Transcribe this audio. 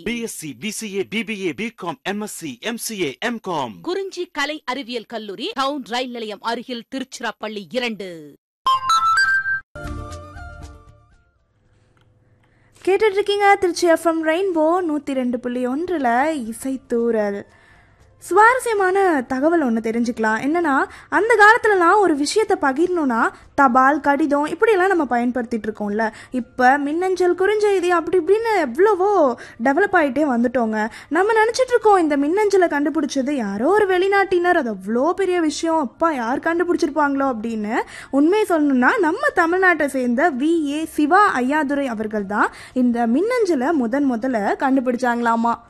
BSc BCA BBA BCom MSc MCA MCom Kurinji கலை அறிவியல் கல்லூரி டவுன் ரயில் நிலையம் அருகில் திருச்சிராப்பள்ளி இரண்டு கேட்டுட்டு இருக்கீங்க திருச்சி எஃப்எம் ரெயின்போ நூற்றி ரெண்டு புள்ளி ஒன்றில் இசைத்தூரல் சுவாரஸ்யமான தகவல் ஒன்று தெரிஞ்சுக்கலாம் என்னன்னா அந்த காலத்துலலாம் ஒரு விஷயத்தை பகிரணும்னா தபால் கடிதம் இப்படியெல்லாம் நம்ம பயன்படுத்திட்டு இருக்கோம்ல இப்போ மின்னஞ்சல் குறுஞ்செய்தி அப்படி இப்படின்னு எவ்வளவோ டெவலப் ஆகிட்டே வந்துட்டோங்க நம்ம நினச்சிட்டு இருக்கோம் இந்த மின்னஞ்சலை கண்டுபிடிச்சது யாரோ ஒரு வெளிநாட்டினர் அது அவ்வளோ பெரிய விஷயம் அப்பா யார் கண்டுபிடிச்சிருப்பாங்களோ அப்படின்னு உண்மை சொல்லணும்னா நம்ம தமிழ்நாட்டை சேர்ந்த வி ஏ சிவா ஐயாதுரை அவர்கள் தான் இந்த மின்னஞ்சலை முதன் முதல்ல கண்டுபிடிச்சாங்களாமா